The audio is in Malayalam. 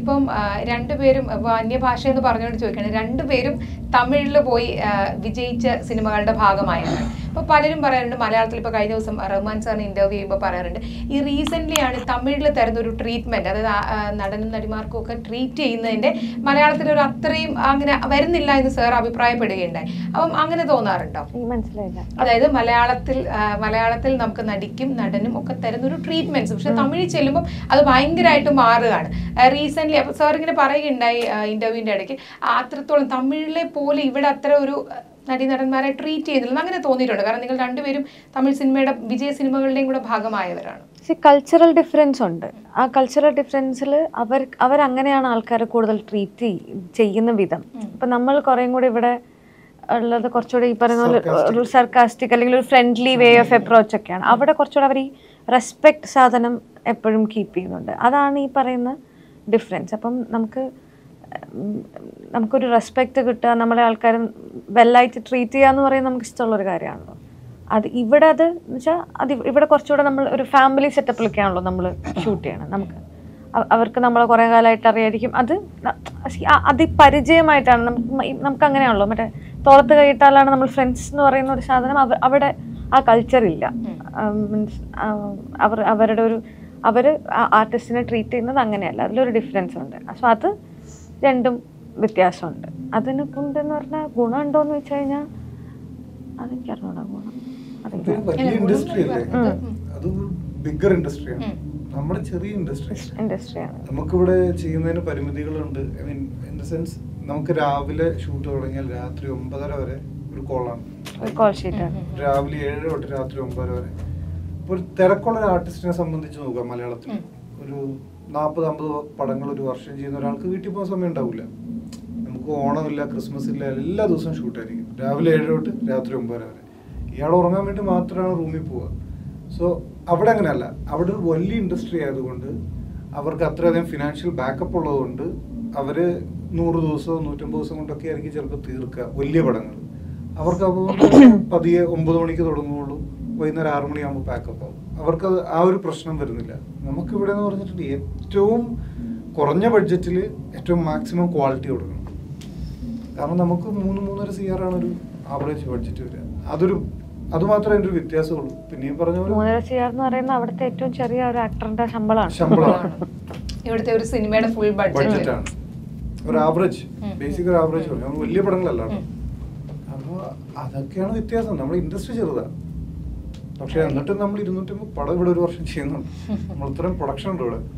ഇപ്പം ആ, രണ്ടുപേരും ഇപ്പൊ അന്യഭാഷ എന്ന് പറഞ്ഞുകൊണ്ട് ചോദിക്കുകയാണ് രണ്ടുപേരും തമിഴിൽ പോയി ആ, വിജയിച്ച സിനിമകളുടെ ഭാഗമായാണ് ഇപ്പൊ പലരും പറയാറുണ്ട് മലയാളത്തിൽ ഇപ്പൊ കഴിഞ്ഞ ദിവസം റഹ്മാൻ സാറിന് ഇന്റർവ്യൂ ചെയ്യുമ്പോൾ പറയാറുണ്ട് ഈ റീസെന്റ് ആണ് തമിഴിൽ തരുന്ന ഒരു ട്രീറ്റ്മെന്റ് അതായത് ആ, ആ, നടനും നടിമാർക്കും ഒക്കെ ട്രീറ്റ് ചെയ്യുന്നതിന്റെ മലയാളത്തിൽ ഒരു അത്രയും അങ്ങനെ വരുന്നില്ല എന്ന് സാർ അഭിപ്രായപ്പെടുകയുണ്ടായി അപ്പം അങ്ങനെ തോന്നാറുണ്ടോ എനിക്ക് മനസ്സിലായില്ല അതായത് മലയാളത്തിൽ ആ, മലയാളത്തിൽ നമുക്ക് നടിക്കും നടനും ഒക്കെ തരുന്ന ഒരു ട്രീറ്റ്മെന്റ്സ് പക്ഷെ തമിഴിൽ ചെല്ലുമ്പോൾ അത് ഭയങ്കരമായിട്ട് മാറുകയാണ് റീസെന്റ് അപ്പൊ സാർ ഇങ്ങനെ പറയുകയുണ്ടായി ഇന്റർവ്യൂവിന്റെ ഇടയ്ക്ക് ആ, അത്രത്തോളം തമിഴിലെ പോലെ ഇവിടെ അത്ര ഒരു ആ, നടീനടന്മാരെ ട്രീറ്റ് ചെയ്യുന്നില്ല അങ്ങനെ തോന്നിയിട്ടുണ്ട് കാരണം നിങ്ങൾ രണ്ടുപേരും തമിഴ് സിനിമയുടെ വിജയ സിനിമകളുടെയും കൂടെ ഭാഗമായവരാണ് പക്ഷെ കൾച്ചറൽ ഡിഫറൻസ് ഉണ്ട് ആ കൾച്ചറൽ ഡിഫറൻസിൽ അവർ അവരങ്ങനെയാണ് ആൾക്കാരെ കൂടുതൽ ട്രീറ്റ് ചെയ്യുന്ന വിധം ഇപ്പം നമ്മൾ കുറേയും കൂടി ഇവിടെ ഉള്ളത് കുറച്ചുകൂടി ഈ പറയുന്ന പോലെ ഒരു സർക്കാസ്റ്റിക് അല്ലെങ്കിൽ ഒരു ഫ്രണ്ട്ലി വേ ഓഫ് അപ്രോച്ച് ഒക്കെയാണ് അവിടെ കുറച്ചുകൂടെ അവർ ഈ റെസ്പെക്ട് സാധനം എപ്പോഴും കീപ്പ് ചെയ്യുന്നുണ്ട് അതാണ് ഈ പറയുന്ന ഡിഫറൻസ് അപ്പം നമുക്ക് ഉം, നമുക്കൊരു റെസ്പെക്റ്റ് കിട്ടുക നമ്മളെ ആൾക്കാർ വെല്ലായിട്ട് ട്രീറ്റ് ചെയ്യുക എന്ന് പറയുന്നത് നമുക്ക് ഇഷ്ടമുള്ളൊരു കാര്യമാണല്ലോ അത് ഇവിടെ അത് എന്ന് വെച്ചാൽ അത് ഇവ- ഇവിടെ കുറച്ചുകൂടെ നമ്മൾ ഒരു ഫാമിലി സെറ്റപ്പിലൊക്കെയാണല്ലോ നമ്മൾ ഷൂട്ട് ചെയ്യണം നമുക്ക് അവ- അവർക്ക് നമ്മളെ കുറേ കാലമായിട്ട് അറിയായിരിക്കും അത് ന- see, ആ- അതിപരിചയമായിട്ടാണ് നമുക്ക് മ- ഈ- നമുക്ക് അങ്ങനെയാണല്ലോ മറ്റേ തോളത്ത് കൈയിട്ടാലാണ് നമ്മൾ ഫ്രണ്ട്സ് എന്ന് പറയുന്ന ഒരു സാധനം അവ- അവിടെ ആ കൾച്ചർ ഇല്ല മീൻസ് അവർ അവരുടെ ഒരു അവർ ആർട്ടിസ്റ്റിനെ ട്രീറ്റ് ചെയ്യുന്നത് അങ്ങനെയല്ല അതിലൊരു ഡിഫറൻസ് ഉണ്ട് സോ അത് രണ്ടും വ്യത്യാസമുണ്ട് അതിനെ കൊണ്ടെന്ന് പറഞ്ഞാൽ ഗുണമുണ്ടോയെന്ന് വെച്ച് കഴിഞ്ഞാൽ അതെനിക്ക് അറിഞ്ഞൂടാ ഗുണം ഇതൊരു അറിയില്ല വലിയ ഇൻഡസ്ട്രി അല്ലേ അതൊരു ബിഗർ ഇൻഡസ്ട്രിയാണ് നമ്മുടെ ചെറിയ ഇൻഡസ്ട്രി ഇൻഡസ്ട്രിയാണ് നമുക്കിവിടെ ചെയ്യുന്നതിന് പരിമിതികളുണ്ട് I mean in the sense നമുക്ക് രാവിലെ ഷൂട്ട് തുടങ്ങിയാൽ രാത്രി ഒമ്പതര വരെ ഒരു കോളാണ് ഒരു കോൾ ഷീറ്റാണ് രാവിലെ ഏഴ് തൊട്ട് രാത്രി ഒമ്പതര വരെ ഇപ്പൊ ഒരു തിരക്കുള്ള ഒരു ആർട്ടിസ്റ്റിനെ സംബന്ധിച്ച് നോക്കുക മലയാളത്തിൽ ഒരു നാൽപ്പത് അമ്പത് പടങ്ങൾ ഒരു വർഷം ചെയ്യുന്ന ഒരാൾക്ക് വീട്ടിൽ പോകാൻ സമയം ഉണ്ടാവില്ല നമുക്ക് ഓണമില്ല ക്രിസ്മസ് ഇല്ല എല്ലാ ദിവസവും ഷൂട്ടായിരിക്കും രാവിലെ ഏഴ് തൊട്ട് രാത്രി ഒമ്പതര വരെ ഇയാൾ ഉറങ്ങാൻ വേണ്ടി മാത്രമാണ് റൂമിൽ പോവുക സോ അവിടെ അങ്ങനെയല്ല അവിടെ ഒരു വലിയ ഇൻഡസ്ട്രി ആയതുകൊണ്ട് അവർക്ക് അത്രയധികം ഫിനാൻഷ്യൽ ബാക്കപ്പ് ഉള്ളതുകൊണ്ട് അവര് നൂറ് ദിവസവും നൂറ്റമ്പത് ദിവസം കൊണ്ടൊക്കെ ആയിരിക്കും ചിലപ്പോൾ തീർക്കുക വലിയ പടങ്ങൾ അവർക്ക് അതുകൊണ്ട് പതിയെ ഒമ്പത് മണിക്ക് തുടങ്ങുകയുള്ളൂ വൈകുന്നേരം ആറ് മണിയാകുമ്പോൾ പാക്കപ്പ് ആവും അവർക്ക് അത് ആ ഒരു പ്രശ്നം വരുന്നില്ല നമുക്ക് ഇവിടെ എന്ന് പറഞ്ഞിട്ടുണ്ട് ഏറ്റവും കുറഞ്ഞ ബഡ്ജറ്റിൽ ഏറ്റവും മാക്സിമം ക്വാളിറ്റി കൊടുക്കണം കാരണം നമുക്ക് മൂന്ന് മൂന്നര സി ആർ ആണ് ഒരു ആവറേജ് ബഡ്ജറ്റ് വരിക അതൊരു അത് മാത്രമേ അതിൻ്റെ ഒരു വ്യത്യാസമുള്ളൂ പിന്നെ ഈ പറഞ്ഞ പോലെ മൂന്നര ചെയ്യാർ എന്ന് പറയുന്ന അവിടുത്തെ ഏറ്റവും ചെറിയ ഒരു ആക്ടറിന്റെ ശമ്പളമാണ് ശമ്പളമാണ് ഇവിടുത്തെ ഒരു സിനിമയുടെ ഫുൾ ബഡ്ജറ്റ് ബഡ്ജറ്റ് ആണ് ഒരു ആവറേജ് ഉം. ബേസിക് ഒരു ആവറേജ് പറഞ്ഞു നമ്മൾ വലിയ പടങ്ങളല്ല ഉം. അപ്പോൾ അതൊക്കെയാണ് വ്യത്യാസം നമ്മുടെ ഇൻഡസ്ട്രി ചെറുതാണ് പക്ഷെ എന്നിട്ട് നമ്മൾ ഇരുന്നൂറ്റമ്പത് പടം ഇവിടെ ഒരു വർഷം ചെയ്യുന്നുണ്ട് നമ്മൾ ഇത്രയും പ്രൊഡക്ഷൻ ഉണ്ട് ഇവിടെ